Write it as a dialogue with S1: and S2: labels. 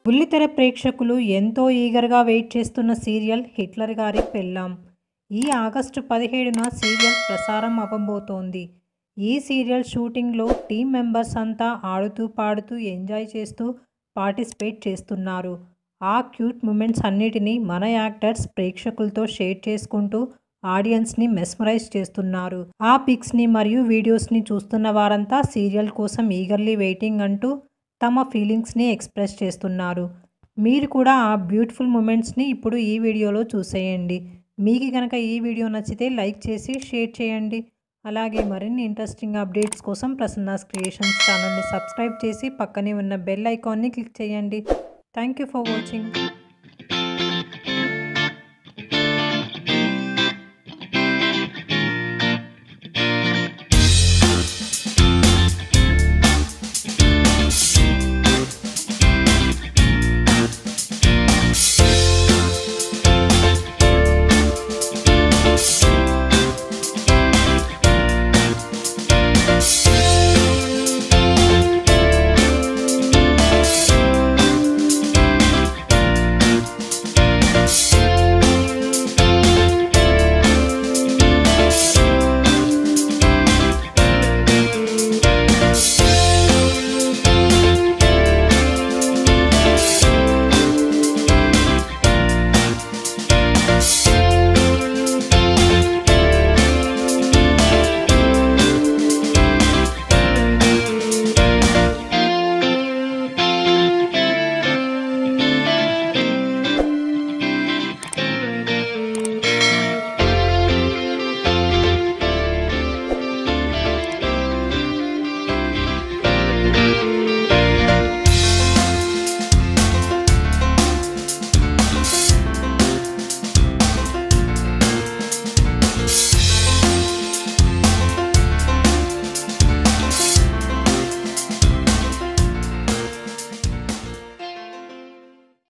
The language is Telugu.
S1: బుల్లితెర ప్రేక్షకులు ఎంతో ఈగర్గా వెయిట్ చేస్తున్న సీరియల్ హిట్లర్ గారి పెళ్ళాం ఈ ఆగస్టు పదిహేడున సీరియల్ ప్రసారం అవ్వబోతోంది ఈ సీరియల్ షూటింగ్లో టీం మెంబర్స్ అంతా ఆడుతూ పాడుతూ ఎంజాయ్ చేస్తూ పార్టిసిపేట్ చేస్తున్నారు ఆ క్యూట్ మూమెంట్స్ అన్నిటినీ మన యాక్టర్స్ ప్రేక్షకులతో షేర్ చేసుకుంటూ ఆడియన్స్ని మెస్మరైజ్ చేస్తున్నారు ఆ పిక్స్ని మరియు వీడియోస్ని చూస్తున్న వారంతా సీరియల్ కోసం ఈగర్లీ వెయిటింగ్ అంటూ తమ ఫీలింగ్స్ని ఎక్స్ప్రెస్ చేస్తున్నారు మీరు కూడా ఆ బ్యూటిఫుల్ మూమెంట్స్ని ఇప్పుడు ఈ వీడియోలో చూసేయండి మీకు కనుక ఈ వీడియో నచ్చితే లైక్ చేసి షేర్ చేయండి అలాగే మరిన్ని ఇంట్రెస్టింగ్ అప్డేట్స్ కోసం ప్రసన్నాస్ క్రియేషన్స్ ఛానల్ని సబ్స్క్రైబ్ చేసి పక్కనే ఉన్న బెల్ ఐకాన్ని క్లిక్ చేయండి థ్యాంక్ యూ ఫర్ వాచింగ్